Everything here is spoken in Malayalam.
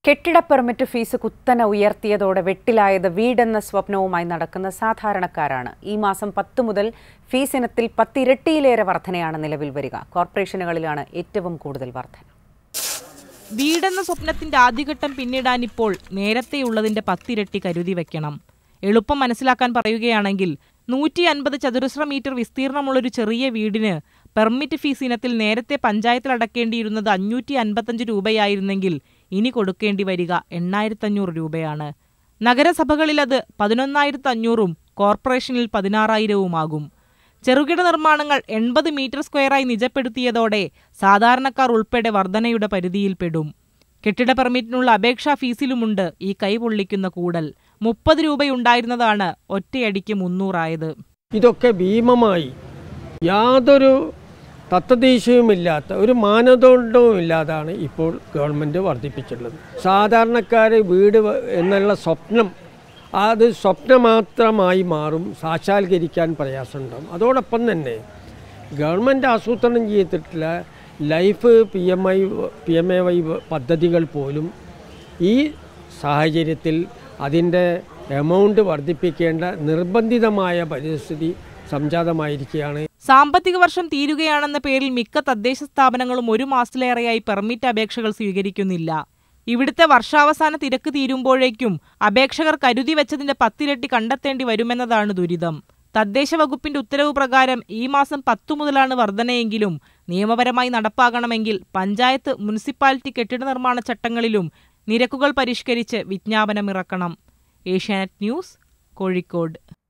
കെട്ടിട പെർമിറ്റ് ഫീസ് കുത്തനെ ഉയർത്തിയതോടെ വെട്ടിലായത് വീടെന്ന സ്വപ്നവുമായി നടക്കുന്ന സാധാരണക്കാരാണ് ഈ മാസം പത്ത് മുതൽ ഫീസ് ഇനത്തിൽ പത്തിരട്ടിയിലേറെ വർധനയാണ് നിലവിൽ വരിക കോർപ്പറേഷനുകളിലാണ് ഏറ്റവും കൂടുതൽ വർധന വീടെന്ന സ്വപ്നത്തിന്റെ ആദ്യഘട്ടം പിന്നിടാനിപ്പോൾ നേരത്തെയുള്ളതിന്റെ പത്തിരട്ടി കരുതി വെക്കണം എളുപ്പം മനസ്സിലാക്കാൻ പറയുകയാണെങ്കിൽ നൂറ്റി അൻപത് ചതുരശ്ര മീറ്റർ വിസ്തീർണമുള്ളൊരു ചെറിയ വീടിന് പെർമിറ്റ് ഫീസ് ഇനത്തിൽ നേരത്തെ പഞ്ചായത്തിൽ അടക്കേണ്ടിയിരുന്നത് അഞ്ഞൂറ്റി അൻപത്തഞ്ച് രൂപയായിരുന്നെങ്കിൽ ഇനി കൊടുക്കേണ്ടി വരിക എണ്ണായിരത്തഞ്ഞൂറ് രൂപയാണ് നഗരസഭകളിൽ അത് പതിനൊന്നായിരത്തി അഞ്ഞൂറും കോർപ്പറേഷനിൽ പതിനാറായിരവുമാകും ചെറുകിട നിർമ്മാണങ്ങൾ എൺപത് മീറ്റർ സ്ക്വയറായി നിജപ്പെടുത്തിയതോടെ സാധാരണക്കാർ ഉൾപ്പെടെ വർധനയുടെ പരിധിയിൽപ്പെടും കെട്ടിട പെർമിറ്റിനുള്ള അപേക്ഷാ ഫീസിലുമുണ്ട് ഈ കൈപൊള്ളിക്കുന്ന കൂടൽ മുപ്പത് രൂപയുണ്ടായിരുന്നതാണ് ഒറ്റയടിക്ക് മുന്നൂറായത് ഇതൊക്കെ ഭീമമായി യാതൊരു തത്വദേശീയവുമില്ലാത്ത ഒരു മാനദണ്ഡവും ഇല്ലാതാണ് ഇപ്പോൾ ഗവൺമെൻറ് വർദ്ധിപ്പിച്ചിട്ടുള്ളത് സാധാരണക്കാരെ വീട് വ- എന്നുള്ള സ്വപ്നം അത് സ്വപ്നമാത്രമായി മാറും സാക്ഷാത്കരിക്കാൻ പ്രയാസമുണ്ടാകും അതോടൊപ്പം തന്നെ ഗവൺമെൻറ് ആസൂത്രണം ചെയ്തിട്ടുള്ള life P M I P M A Y പദ്ധതികൾ പോലും ഈ സാഹചര്യത്തിൽ അതിൻ്റെ എമൗണ്ട് വർദ്ധിപ്പിക്കേണ്ട നിർബന്ധിതമായ പരിസ്ഥിതി സംജാതമായിരിക്കുകയാണ് സാമ്പത്തിക വർഷം തീരുകയാണെന്ന പേരിൽ മിക്ക തദ്ദേശ സ്ഥാപനങ്ങളും ഒരു മാസത്തിലേറെയായി പെർമിറ്റ് അപേക്ഷകൾ സ്വീകരിക്കുന്നില്ല ഇവിടുത്തെ വർഷാവസാന തിരക്ക് തീരുമ്പോഴേക്കും അപേക്ഷകർ കരുതി വെച്ചതിന്റെ പത്തിരട്ടി കണ്ടെത്തേണ്ടി വരുമെന്നതാണ് ദുരിതം തദ്ദേശ വകുപ്പിന്റെ ഉത്തരവ് പ്രകാരം ഈ മാസം പത്തു മുതലാണ് വർധനയെങ്കിലും നിയമപരമായി നടപ്പാകണമെങ്കിൽ പഞ്ചായത്ത് മുനിസിപ്പാലിറ്റി കെട്ടിട നിർമ്മാണ ചട്ടങ്ങളിലും നിരക്കുകൾ പരിഷ്കരിച്ച് വിജ്ഞാപനമിറക്കണം ഏഷ്യാനെറ്റ് ന്യൂസ് കോഴിക്കോട്